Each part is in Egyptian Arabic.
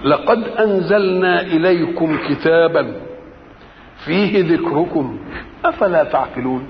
لقد انزلنا اليكم كتابا فيه ذكركم افلا تعقلون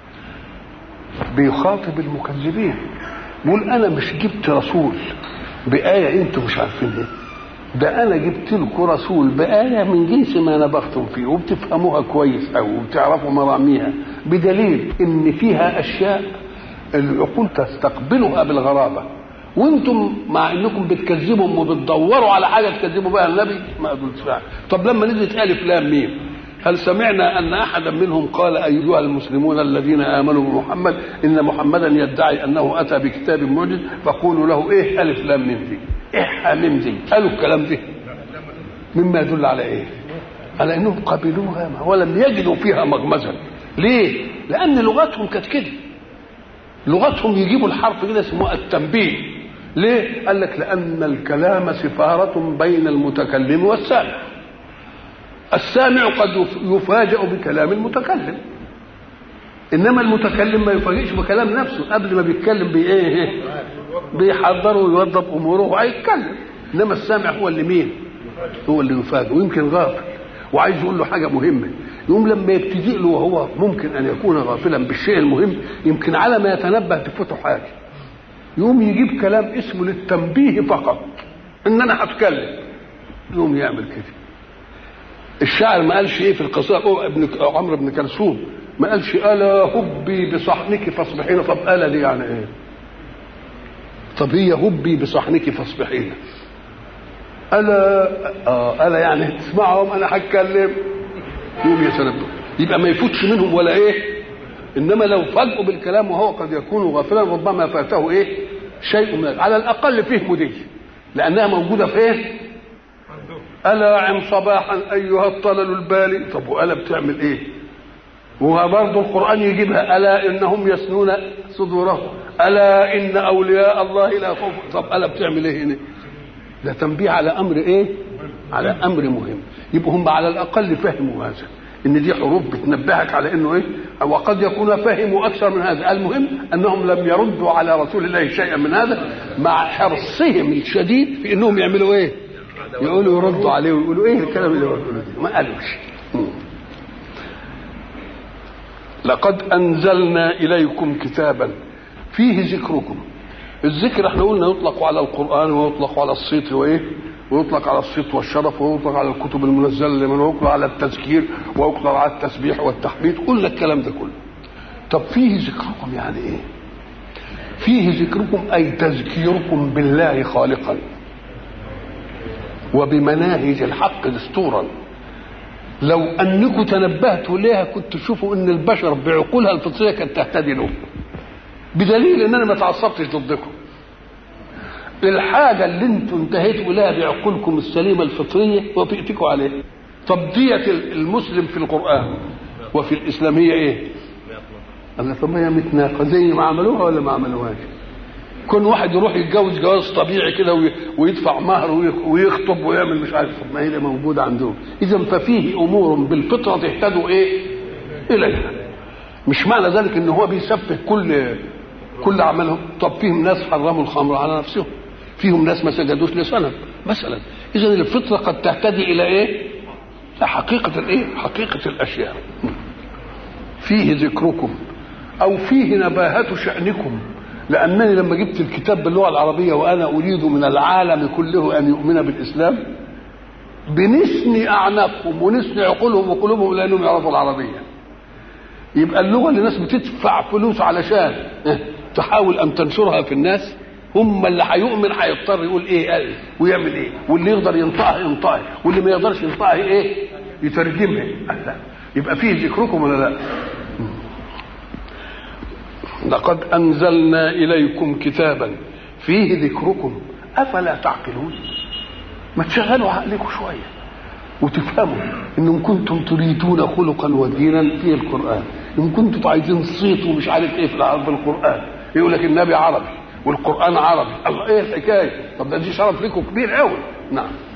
بيخاطب المكذبين بيقول انا مش جبت رسول بآية انتم مش عارفينها ده انا جبت لكم رسول بآية من جنس ما نبختم فيه وبتفهموها كويس او وبتعرفوا مراميها بدليل ان فيها اشياء العقول تستقبلها بالغرابة وانتم مع انكم بتكذبوا وبتدوروا على حاجه تكذبوا بها النبي ما قلتش طب لما نزلت الف لام ميم هل سمعنا ان احدا منهم قال ايها المسلمون الذين امنوا بمحمد ان محمدا يدعي انه اتى بكتاب معجز فقولوا له ايه الف لام ميم دي؟ ايه حاميم دي؟ قالوا الكلام ده مما يدل على ايه؟ على انهم قبلوها ولم يجدوا فيها مغمزا ليه؟ لان لغتهم كانت كده لغتهم يجيبوا الحرف كده اسمه التنبيه ليه؟ قال لك لأن الكلام سفارة بين المتكلم والسامع السامع قد يفاجأ بكلام المتكلم انما المتكلم ما يفاجئش بكلام نفسه قبل ما بيتكلم بايه بيحضره ويوضب اموره وهيتكلم انما السامع هو اللي مين هو اللي يفاجئ ويمكن غافل وعايز يقول له حاجه مهمه يقوم لما يبتدئ له وهو ممكن ان يكون غافلا بالشيء المهم يمكن على ما يتنبه تفوته حاجه يقوم يجيب كلام اسمه للتنبيه فقط ان انا هتكلم يقوم يعمل كده الشاعر ما قالش ايه في القصائد ابن عمرو بن كلثوم ما قالش الا هبي بصحنك فاصبحين طب الا دي يعني ايه طب هي هبي بصحنك فاصبحين الا اه الا يعني تسمعهم انا هتكلم يقوم يتنبه يبقى ما يفوتش منهم ولا ايه انما لو فاجئوا بالكلام وهو قد يكون غافلا ربما فاته ايه شيء من على الاقل فهموا دي لانها موجوده في ايه الا عم صباحا ايها الطلل البالي طب والا بتعمل ايه وبرضه القران يجيبها الا انهم يسنون صدورهم الا ان اولياء الله لا خوف طب الا بتعمل ايه هنا ده تنبيه على امر ايه على امر مهم يبقى هم على الاقل فهموا هذا ان دي حروف بتنبهك على انه ايه وقد يكون فهموا اكثر من هذا المهم انهم لم يردوا على رسول الله شيئا من هذا مع حرصهم الشديد في انهم يعملوا ايه يقولوا يردوا عليه ويقولوا ايه الكلام اللي يقولوا ده ما قالوش لقد انزلنا اليكم كتابا فيه ذكركم الذكر احنا قلنا يطلق على القران ويطلق على الصيت وايه ويطلق على الصيت والشرف ويطلق على الكتب المنزله لمن ويطلق على التذكير ويطلق على التسبيح والتحميد قلنا الكلام ده كله طب فيه ذكركم يعني ايه فيه ذكركم اي تذكيركم بالله خالقا وبمناهج الحق دستورا لو انكم تنبهتوا ليها كنت تشوفوا ان البشر بعقولها الفطريه كانت تهتدي له بدليل ان انا ما تعصبتش ضدكم الحاجة اللي انتوا انتهيتوا لها بعقولكم السليمة الفطرية وفئتكم عليها طب دية المسلم في القرآن وفي الإسلامية إيه؟ أنا طب ما هي متناقة زي ما عملوها ولا ما عملوهاش؟ كل واحد يروح يتجوز جواز طبيعي كده ويدفع مهر ويخطب ويعمل مش عارف ما هي موجودة عندهم إذا ففيه أمور بالفطرة تهتدوا إيه؟ إليها مش معنى ذلك إن هو بيسفه كل كل عملهم طب فيهم ناس حرموا الخمر على نفسهم فيهم ناس ما سجدوش لسنة مثلا اذا الفطره قد تهتدي الى ايه حقيقه الايه حقيقه الاشياء فيه ذكركم او فيه نباهه شانكم لانني لما جبت الكتاب باللغه العربيه وانا اريد من العالم كله ان يؤمن بالاسلام بنسني اعناقهم ونسني عقولهم وقلوبهم لانهم يعرفوا العربيه يبقى اللغه اللي الناس بتدفع فلوس علشان تحاول ان تنشرها في الناس هم اللي هيؤمن هيضطر يقول ايه قال ويعمل ايه واللي يقدر ينطقها ينطقها واللي ما يقدرش ينطقها ايه يترجمها لا يبقى فيه ذكركم ولا لا لقد انزلنا اليكم كتابا فيه ذكركم افلا تعقلون ما تشغلوا عقلكم شويه وتفهموا ان كنتم تريدون خلقا ودينا في القران ان كنتم عايزين صيت ومش عارف ايه في القران يقول لك النبي عربي والقران عربي الله ايه الحكايه طب ده دي شرف لكم كبير قوي نعم